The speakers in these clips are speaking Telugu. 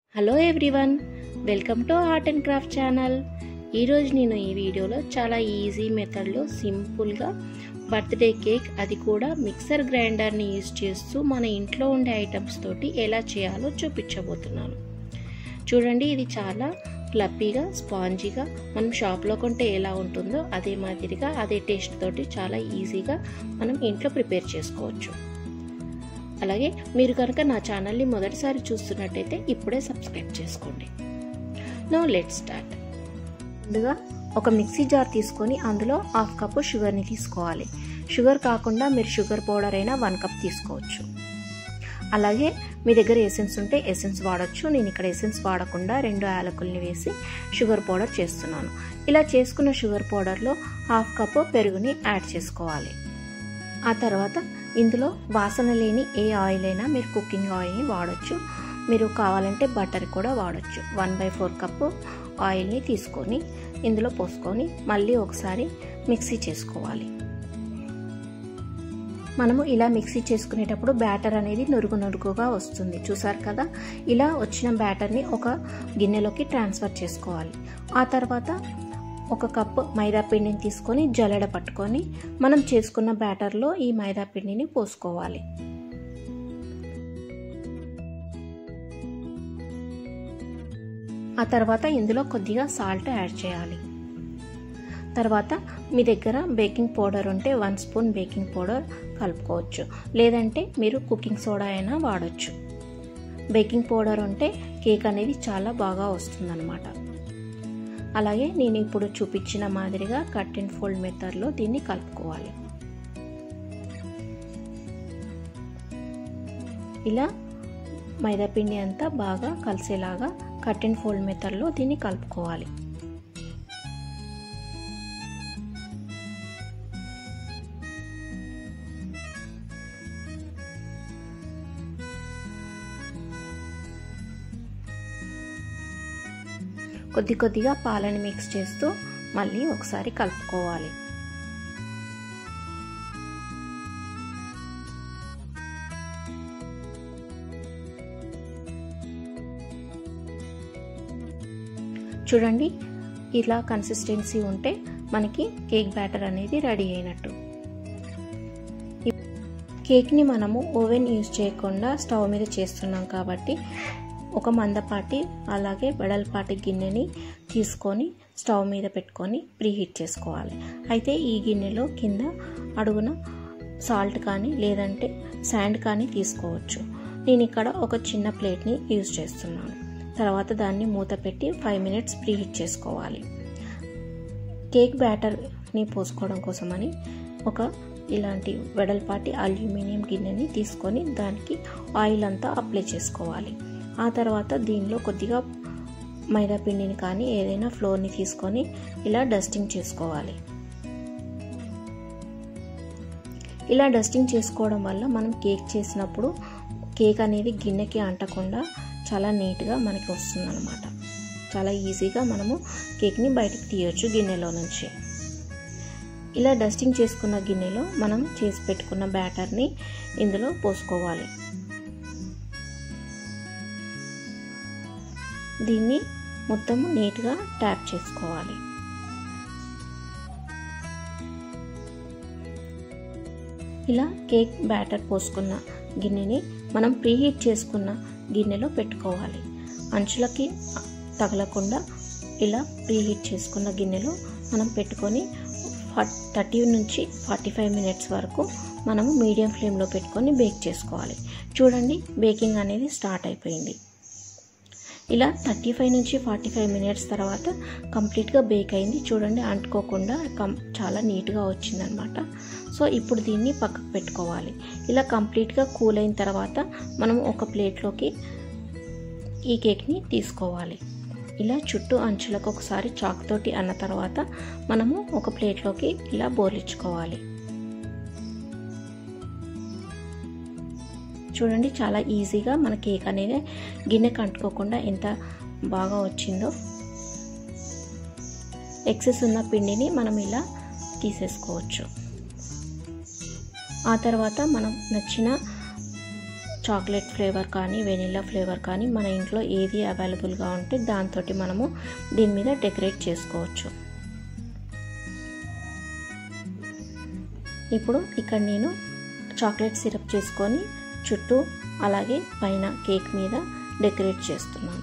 hello everyone welcome to art and craft channel ఈరోజు నేను ఈ వీడియోలో చాలా ఈజీ మెథడ్లో సింపుల్గా బర్త్డే కేక్ అది కూడా మిక్సర్ గ్రైండర్ని యూజ్ చేస్తూ మన ఇంట్లో ఉండే ఐటమ్స్ తోటి ఎలా చేయాలో చూపించబోతున్నాను చూడండి ఇది చాలా ఫ్లప్పీగా స్పాంజీగా మనం షాప్లో కొంటే ఎలా ఉంటుందో అదే మాదిరిగా అదే టేస్ట్ తోటి చాలా ఈజీగా మనం ఇంట్లో ప్రిపేర్ చేసుకోవచ్చు అలాగే మీరు కనుక నా ఛానల్ని మొదటిసారి చూస్తున్నట్టయితే ఇప్పుడే సబ్స్క్రైబ్ చేసుకోండి నో లెట్ స్టార్ట్ ముందుగా ఒక మిక్సీ జార్ తీసుకొని అందులో హాఫ్ కప్పు షుగర్ని తీసుకోవాలి షుగర్ కాకుండా మీరు షుగర్ పౌడర్ అయినా వన్ కప్ తీసుకోవచ్చు అలాగే మీ దగ్గర ఎసెన్స్ ఉంటే ఎసెన్స్ వాడచ్చు నేను ఇక్కడ ఎసెన్స్ వాడకుండా రెండు యాలకుల్ని వేసి షుగర్ పౌడర్ చేస్తున్నాను ఇలా చేసుకున్న షుగర్ పౌడర్లో హాఫ్ కప్పు పెరుగుని యాడ్ చేసుకోవాలి ఆ తర్వాత ఇందులో వాసన లేని ఏ ఆయిల్ అయినా మీరు కుకింగ్ ఆయిల్ని వాడచ్చు మీరు కావాలంటే బటర్ కూడా వాడచ్చు వన్ బై ఫోర్ కప్పు ఆయిల్ని తీసుకొని ఇందులో పోసుకొని మళ్ళీ ఒకసారి మిక్సీ చేసుకోవాలి మనము ఇలా మిక్సీ చేసుకునేటప్పుడు బ్యాటర్ అనేది నురుగు నురుగుగా వస్తుంది చూసారు కదా ఇలా వచ్చిన బ్యాటర్ని ఒక గిన్నెలోకి ట్రాన్స్ఫర్ చేసుకోవాలి ఆ తర్వాత ఒక కప్పు మైదా పిండిని తీసుకొని జల్లెడ పట్టుకొని మనం చేసుకున్న బ్యాటర్లో ఈ మైదా పిండిని పోసుకోవాలి ఆ తర్వాత ఇందులో కొద్దిగా సాల్ట్ యాడ్ చేయాలి తర్వాత మీ దగ్గర బేకింగ్ పౌడర్ ఉంటే వన్ స్పూన్ బేకింగ్ పౌడర్ కలుపుకోవచ్చు లేదంటే మీరు కుకింగ్ సోడా అయినా వాడచ్చు బేకింగ్ పౌడర్ ఉంటే కేక్ అనేది చాలా బాగా వస్తుందన్నమాట అలాగే నేను ఇప్పుడు చూపించిన మాదిరిగా కట్ అండ్ ఫోల్డ్ మెథడ్లో దీన్ని కలుపుకోవాలి ఇలా మైదాపిండి అంతా బాగా కలిసేలాగా కట్ అండ్ ఫోల్డ్ మెథడ్లో దీన్ని కలుపుకోవాలి కొద్ది కొద్దిగా పాలని మిక్స్ చేస్తూ మళ్ళీ ఒకసారి కలుపుకోవాలి చూడండి ఇలా కన్సిస్టెన్సీ ఉంటే మనకి కేక్ బ్యాటర్ అనేది రెడీ అయినట్టు కేక్ని మనము ఓవెన్ యూజ్ చేయకుండా స్టవ్ మీద చేస్తున్నాం కాబట్టి ఒక మందపాటి అలాగే వెడల్పాటి గిన్నెని తీసుకొని స్టవ్ మీద పెట్టుకొని ప్రీహీట్ చేసుకోవాలి అయితే ఈ గిన్నెలో కింద అడుగున సాల్ట్ కానీ లేదంటే శాండ్ కానీ తీసుకోవచ్చు నేను ఇక్కడ ఒక చిన్న ప్లేట్ని యూజ్ చేస్తున్నాను తర్వాత దాన్ని మూత పెట్టి ఫైవ్ మినిట్స్ ప్రీహీట్ చేసుకోవాలి కేక్ బ్యాటర్ని పోసుకోవడం కోసమని ఒక ఇలాంటి వెడల్పాటి అల్యూమినియం గిన్నెని తీసుకొని దానికి ఆయిల్ అంతా అప్లై చేసుకోవాలి ఆ తర్వాత దీనిలో కొద్దిగా మైదా పిండిని కానీ ఏదైనా ఫ్లోర్ని తీసుకొని ఇలా డస్టింగ్ చేసుకోవాలి ఇలా డస్టింగ్ చేసుకోవడం వల్ల మనం కేక్ చేసినప్పుడు కేక్ అనేది గిన్నెకి అంటకుండా చాలా నీట్గా మనకి వస్తుందన్నమాట చాలా ఈజీగా మనము కేక్ని బయటకు తీయొచ్చు గిన్నెలో నుంచి ఇలా డస్టింగ్ చేసుకున్న గిన్నెలో మనం చేసి పెట్టుకున్న బ్యాటర్ని ఇందులో పోసుకోవాలి దీన్ని మొత్తం నీట్గా ట్యాప్ చేసుకోవాలి ఇలా కేక్ బ్యాటర్ పోసుకున్న గిన్నెని మనం ప్రీహీట్ చేసుకున్న గిన్నెలో పెట్టుకోవాలి అంచులకి తగలకుండా ఇలా ప్రీహీట్ చేసుకున్న గిన్నెలో మనం పెట్టుకొని థర్టీ నుంచి ఫార్టీ ఫైవ్ మినిట్స్ వరకు మనము మీడియం ఫ్లేమ్లో పెట్టుకొని బేక్ చేసుకోవాలి చూడండి బేకింగ్ అనేది స్టార్ట్ అయిపోయింది ఇలా థర్టీ ఫైవ్ నుంచి ఫార్టీ ఫైవ్ మినిట్స్ తర్వాత కంప్లీట్గా బేక్ అయింది చూడండి అంటుకోకుండా కం చాలా నీట్గా వచ్చిందనమాట సో ఇప్పుడు దీన్ని పక్కకు పెట్టుకోవాలి ఇలా కంప్లీట్గా కూల్ అయిన తర్వాత మనం ఒక ప్లేట్లోకి ఈ కేక్ని తీసుకోవాలి ఇలా చుట్టూ అంచులకు ఒకసారి చాక్ తోటి అన్న తర్వాత మనము ఒక ప్లేట్లోకి ఇలా బోర్లించుకోవాలి చూడండి చాలా ఈజీగా మన కేక్ అనేది గిన్నెకి అంటుకోకుండా ఎంత బాగా వచ్చిందో ఎక్సెస్ ఉన్న పిండిని మనం ఇలా తీసేసుకోవచ్చు ఆ తర్వాత మనం నచ్చిన చాక్లెట్ ఫ్లేవర్ కానీ వెనిలా ఫ్లేవర్ కానీ మన ఇంట్లో ఏది అవైలబుల్గా ఉంటే దాంతో మనము దీని మీద డెకరేట్ చేసుకోవచ్చు ఇప్పుడు ఇక్కడ నేను చాక్లెట్ సిరప్ చేసుకొని చుట్టూ అలాగే పైన కేక్ మీద డెకరేట్ చేస్తున్నాను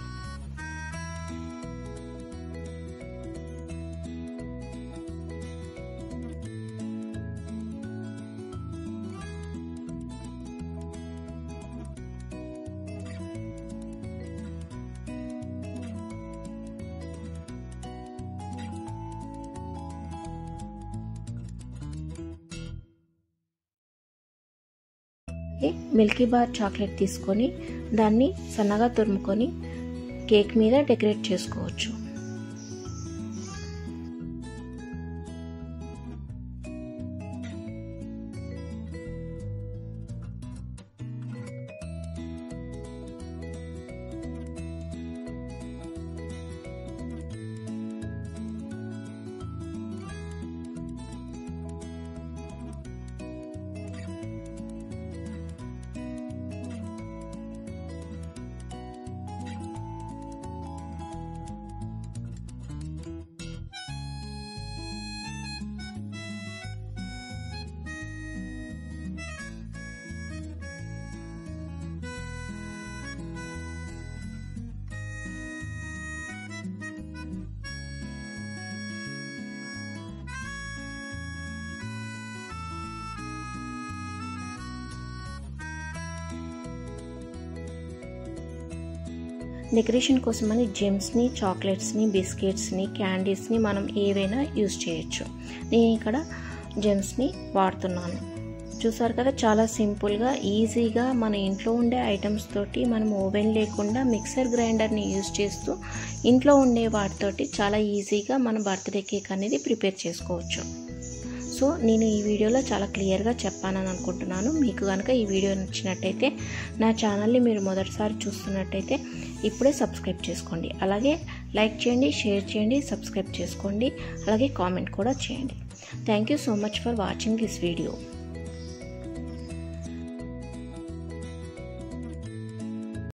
మిల్కీ బార్ చాక్లెట్ తీసుకొని దాన్ని సన్నగా తురుముకొని కేక్ మీద డెకరేట్ చేసుకోవచ్చు డెకరేషన్ కోసమని జెమ్స్ని చాక్లెట్స్ని బిస్కెట్స్ని క్యాండీస్ని మనం ఏవైనా యూజ్ చేయొచ్చు నేను ఇక్కడ జెమ్స్ని వాడుతున్నాను చూసారు కదా చాలా సింపుల్గా ఈజీగా మన ఇంట్లో ఉండే ఐటమ్స్ తోటి మనం ఓవెన్ లేకుండా మిక్సర్ గ్రైండర్ని యూజ్ చేస్తూ ఇంట్లో ఉండే వాటితోటి చాలా ఈజీగా మన బర్త్డే కేక్ అనేది ప్రిపేర్ చేసుకోవచ్చు సో నేను ఈ వీడియోలో చాలా క్లియర్గా చెప్పానని అనుకుంటున్నాను మీకు కనుక ఈ వీడియో నచ్చినట్టయితే నా ఛానల్ని మీరు మొదటిసారి చూస్తున్నట్టయితే ఇప్పుడే సబ్స్క్రైబ్ చేసుకోండి అలాగే లైక్ చేయండి షేర్ చేయండి సబ్స్క్రైబ్ చేసుకోండి అలాగే కామెంట్ కూడా చేయండి thank you so much for watching this video